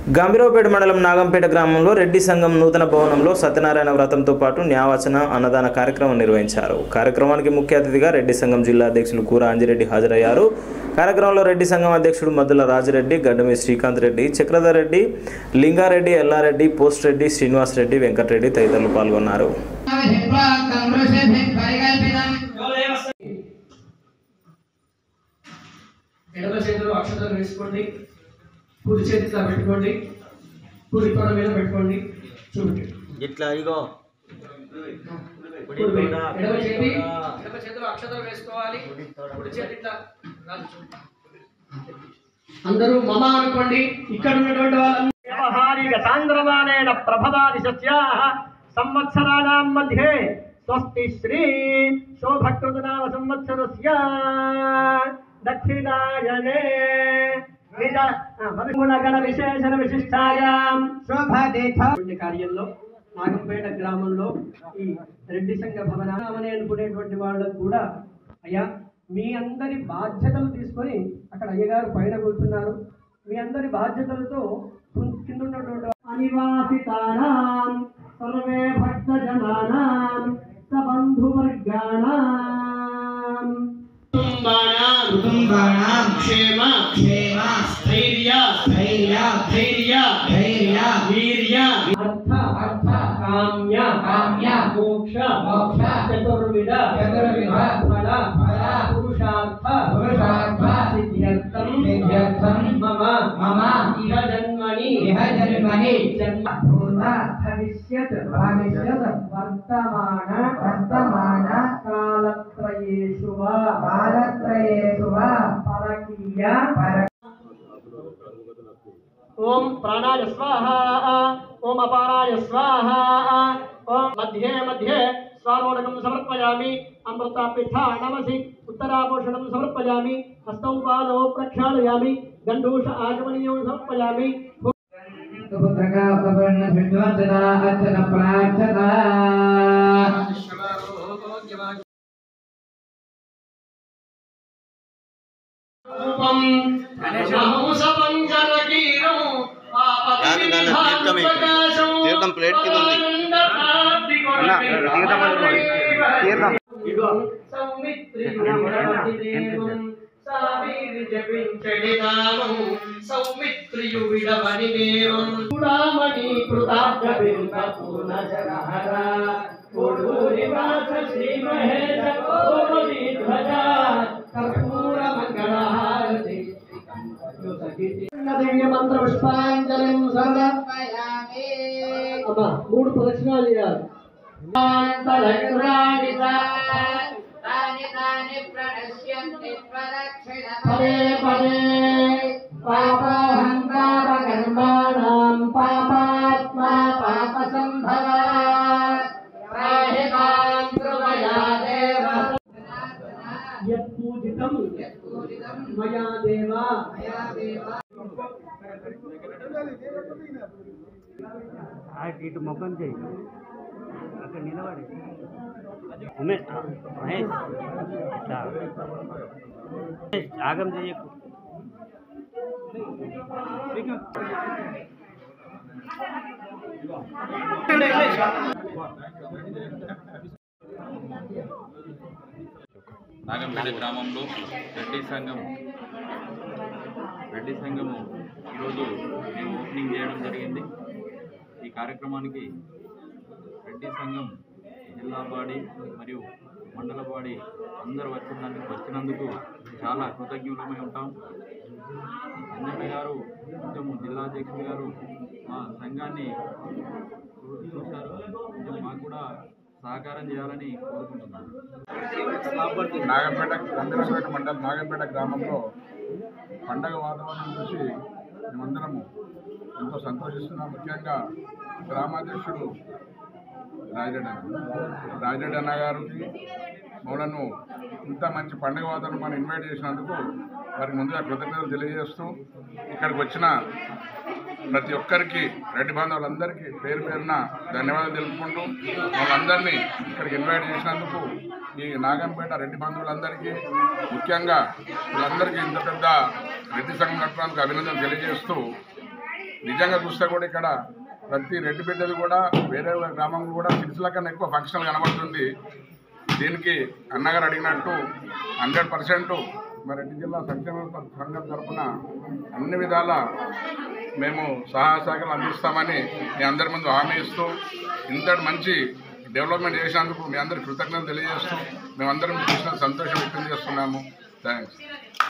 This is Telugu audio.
గంభీరావుపేట మండలం నాగంపేట గ్రామంలో రెడ్డి సంఘం నూతన భవనంలో సత్యనారాయణ వ్రతంతో పాటు న్యావచన అన్నదాన కార్యక్రమం నిర్వహించారు కార్యక్రమానికి ముఖ్య అతిథిగా రెడ్డి సంఘం జిల్లా అధ్యక్షులు కూర అంజిరెడ్డి హాజరయ్యారు కార్యక్రమంలో రెడ్డి సంఘం అధ్యక్షుడు మద్దుల రాజిరెడ్డి గడ్డమి శ్రీకాంత్ రెడ్డి చక్రధర్ రెడ్డి లింగారెడ్డి ఎల్లారెడ్డి పోస్ట్ రెడ్డి శ్రీనివాస్ రెడ్డి వెంకటరెడ్డి తదితరులు పాల్గొన్నారు ఎడమ చేతిలో అక్షతలు వేసుకోండి కుడి చేతిలో పెట్టుకోండి కుడి తొడ మీద పెట్టుకోండి చూడండి ఇట్లా ఇగో కుడి మీద. ఎడమ చేతి ఎడమ చేతిలో అక్షతలు వేసుకోవాలి కుడి చేతి ఇట్లా రాదు చూడండి. అందరూ మమ అనుకోండి ఇక్కడ ఉన్నటువంటి వాళ్ళందరూ వ్యవహారిక సాంద్రమానేన ప్రభవాది సస్యాః సంవత్సరాణాం మధ్యే స్వస్తి శ్రీ శోభకృతనామ సంవత్సరస్య దక్షిణాయనే విద గుణగణ విశేషణ విశిష్టాయాం శోభాదేశ కార్యంలో నాగంపేట గ్రామంలో ఈ రెడ్డి సంఘ భవనామని అనుకునేటువంటి వాళ్ళకు కూడా అయ్యా మీ అందరి బాధ్యతలు తీసుకొని అక్కడ అయ్యగారు పైన కూర్చున్నారు మీ అందరి బాధ్యతలతో కిం- కింద ఉన్నటువంటి అనివాసితానాం సర్వే భక్త జనానాం సబంధువర్గాణాం కుటుంబానాం కుటుంబానాం క్షేమ క్షేమ స్థైర్య స్థైర్య ధైర్య ధైర్య వీర్య అర్థ అర్థ కామ్య కామ్య మోక్ష మోక్ష చతుర్విధ చతుర్విధ ఫల ఫల పురుషార్థ పురుషార్థ సిద్ధ్యర్థం సిద్ధ్యర్థం మమ మమ ఇహ జన్మని ఇహ జన్మని జన్మ భూత భవిష్యత్ భవిష్యత్ వర్తమాన వర్తమాన కాలత్రయేషు వా కాలత్రయేషు వా పరకీయ పర ఓం ప్రాణాయ స్వాహ ఓం అపారాయ స్వాహ ఓం మధ్యే మధ్యే స్వారోడకం సమర్పయామి అమృతాపిఠ నమసి ఉత్తరాభూషణం సమర్పయామి హస్తౌ పాదౌ ప్రక్షాళయామి గండూష ఆగమనీయం సమర్పయామి రూపం హంసపంచరకీరం కాదు నాన్న, తీర్థం ఇక్కడ. తీర్థం ప్లేట్ కింద ఉంది. అన్న, తీర్థం అనుకోండి. తీర్థం. సౌమిత్రియు విడవని దేవం చూడామణి కృతార్థ బింబ పూర్ణ జగహర కోడూరి వాస శ్రీ మహేశ కోమలి ధ్వజ కర్పూర మంగళహారతి దివ్య మంత్ర పుష్పాంజలిం సమర్పయామి అమ్మా మూడు ప్రదక్షిణాలు చేయాలి పదే పదే పాపహంకారకర్మాణం పాపాత్మా పాప సంభవ యత్పూజితం మయా దేవా ఇటు మొక్కం చేయి అక్కడ నిలబడి ఉమే మహేష్ ఇట్లా. మహేష్, ఆగం చేయకు నాగంపేట గ్రామంలో రెడ్డి సంఘం రెడ్డి సంఘము ఈరోజు మేము ఓపెనింగ్ చేయడం జరిగింది ఈ కార్యక్రమానికి రెడ్డి సంఘం జిల్లా బాడీ మరియు మండల బాడీ అందరూ వచ్చినందుకు వచ్చినందుకు చాలా కృతజ్ఞులమై ఉంటాం అంజన్న గారు కొంచెం జిల్లా అధ్యక్షులు గారు మా సంఘాన్ని చూ- చూశారు కొంచెం మాకు కూడా సహకారం చేయాలని కోరుకుంటున్నాను నాగంపేట గంభీరపేట మండలం నాగంపేట గ్రామంలో పండగ వాతావరణం చూసి మేమందరము ఎంతో సంతోషిస్తున్నాం ముఖ్యంగా గ్రామాధ్యక్షుడు రాజరెడ్డి అన్న రాజరెడ్డి అన్న గారికి మమ్మలను ఇంత మంచి పండుగ వాతావరణం మనం ఇన్వైట్ చేసినందుకు వారికి ముందుగా కృతజ్ఞతలు తెలియజేస్తూ ఇక్కడికి వచ్చిన ప్రతి ఒక్కరికి రెడ్డి బాంధవులందరికీ పేరు పేరున ధన్యవాదాలు తెలుపుకుంటూ వాళ్ళందరినీ ఇక్కడికి ఇన్వైట్ చేసినందుకు ఈ నాగంపేట రెడ్డి బంధువులందరికీ ముఖ్యంగా వీళ్ళందరికీ ఇంత పెద్ద రెడ్డి సంఘం కట్టడానికి అభినందనలు తెలియజేస్తూ నిజంగా చూస్తే కూడా ఇక్కడ ప్రతి రెడ్డి బిడ్డది కూడా వేరే గ్రామంలో కూడా సిరిసిల కన్నా ఎక్కువ ఫంక్షన్లు కనబడుతుంది దీనికి అన్నగారు అడిగినట్టు హండ్రెడ్ పర్సెంట్ మరి రెడ్డి జిల్లా సంక్షేమ సంఘం తరఫున అన్ని విధాల మేము సహాయ సహకారాలు అందిస్తామని మీ అందరి ముందు హామీ ఇస్తూ ఇంతటి మంచి డెవలప్మెంట్ చేసినందుకు మీ అందరి కృతజ్ఞతలు తెలియజేస్తూ మేమందరం చూసిన సంతోషం వ్యక్తం చేస్తున్నాము థ్యాంక్స్